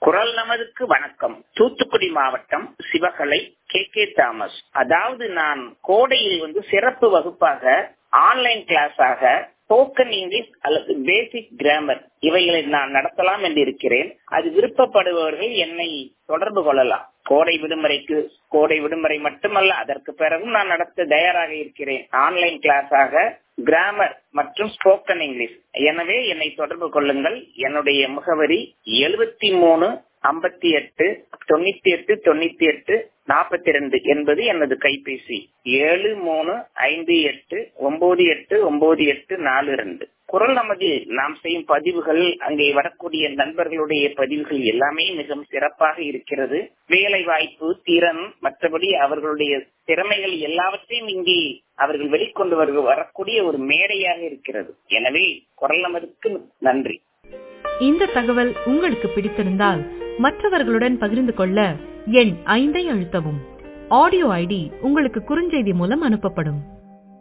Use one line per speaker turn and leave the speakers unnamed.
குரல் நமதுக்கு வணக்கம் தூத்துக்குடி மாவட்டம் சிவகலை கே கே தாமஸ் அதாவது நான் கோடையில் வந்து சிறப்பு வகுப்பாக ஆன்லைன் கிளாஸாக ஸ்போக்கன் இங்கிலீஷ் அல்லது பேசிக் கிராமர் இவைகளை நான் நடத்தலாம் என்று இருக்கிறேன் அது விருப்பப்படுபவர்கள் என்னை தொடர்பு கொள்ளலாம் கோடை விடுமுறைக்கு கோடை விடுமுறை மட்டுமல்ல அதற்கு பிறகும் நான் நடத்த தயாராக இருக்கிறேன் ஆன்லைன் கிளாஸாக கிராமர் மற்றும் ஸ்போக்கன் இங்கிலீஷ் எனவே என்னை தொடர்பு கொள்ளுங்கள் என்னுடைய முகவரி எழுபத்தி மூணு ஐம்பத்தி எட்டு தொண்ணூத்தி எட்டு தொண்ணூத்தி எட்டு நாற்பத்தி ரெண்டு என்பது எனது கைபேசி ஏழு மூணு ஐந்து எட்டு ஒன்பது எட்டு ஒன்பது எட்டு நாலு ரெண்டு குரல் நமது நாம் செய்யும் பதிவுகள் அங்கே வரக்கூடிய நண்பர்களுடைய பதிவுகள் எல்லாமே மிகவும் சிறப்பாக இருக்கிறது வேலை வாய்ப்பு திறன் மற்றபடி அவர்களுடைய திறமைகள் எல்லாவற்றையும் இங்கே அவர்கள் வெளிக்கொண்டு வருக வரக்கூடிய ஒரு மேடையாக இருக்கிறது எனவே குரல் நமதுக்கு நன்றி
இந்த தகவல் உங்களுக்கு பிடித்திருந்தால் மற்றவர்களுடன் பகிர்ந்து கொள்ள எண் ஐந்தை அழுத்தவும் ஆடியோ ஐடி உங்களுக்கு குறுஞ்செய்தி மூலம் அனுப்பப்படும்